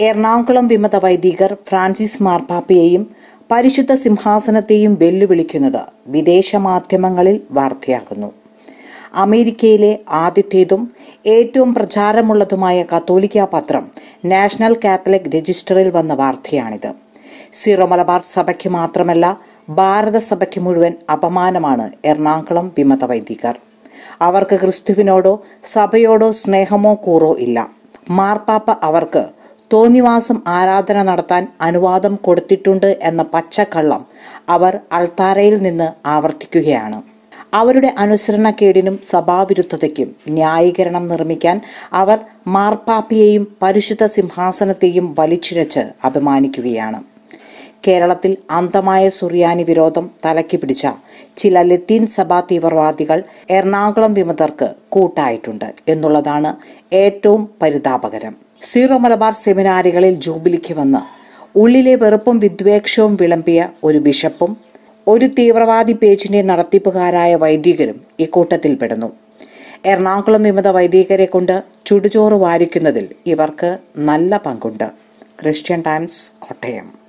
എറണാകുളം വിമത വൈദികർ ഫ്രാൻസിസ് മാർപ്പാപ്പയെയും പരിശുദ്ധ സിംഹാസനത്തെയും വെല്ലുവിളിക്കുന്നത് വിദേശ മാധ്യമങ്ങളിൽ വാർത്തയാകുന്നു അമേരിക്കയിലെ ആദ്യത്തേതും ഏറ്റവും പ്രചാരമുള്ളതുമായ കത്തോലിക്ക പത്രം നാഷണൽ കാത്തലിക് രജിസ്റ്ററിൽ വന്ന വാർത്തയാണിത് സീറോ മലബാർ സഭയ്ക്ക് മാത്രമല്ല ഭാരത സഭയ്ക്ക് മുഴുവൻ അപമാനമാണ് എറണാകുളം വിമത വൈദികർ അവർക്ക് ക്രിസ്തുവിനോടോ സഭയോടോ സ്നേഹമോ കൂറോ ഇല്ല മാർപ്പാപ്പ അവർക്ക് തോന്നിവാസം ആരാധന നടത്താൻ അനുവാദം കൊടുത്തിട്ടുണ്ട് എന്ന പച്ചക്കള്ളം അവർ അൾത്താരയിൽ നിന്ന് ആവർത്തിക്കുകയാണ് അവരുടെ അനുസരണക്കേടിനും സഭാവിരുദ്ധതയ്ക്കും ന്യായീകരണം നിർമ്മിക്കാൻ അവർ മാർപ്പാപ്പയെയും പരിശുദ്ധ സിംഹാസനത്തെയും വലിച്ചിഴച്ച് അഭിമാനിക്കുകയാണ് കേരളത്തിൽ അന്തമായ സുറിയാനി വിരോധം തലയ്ക്ക് പിടിച്ച ചില ലത്തീൻ സഭാ തീവ്രവാദികൾ എറണാകുളം വിമതർക്ക് കൂട്ടായിട്ടുണ്ട് എന്നുള്ളതാണ് ഏറ്റവും പരിതാപകരം സീറോ മലബാർ സെമിനാരികളിൽ ജൂബിലിക്ക് വന്ന് ഉള്ളിലെ വെറുപ്പും വിദ്വേഷവും വിളമ്പിയ ഒരു ബിഷപ്പും ഒരു തീവ്രവാദി പേജിന്റെ നടത്തിപ്പുകാരായ വൈദികരും ഇക്കൂട്ടത്തിൽപ്പെടുന്നു എറണാകുളം വിമത വൈദികരെ കൊണ്ട് ചുടുചോറ് വാരിക്കുന്നതിൽ ഇവർക്ക് നല്ല പങ്കുണ്ട് ക്രിസ്ത്യൻ ടൈംസ് കോട്ടയം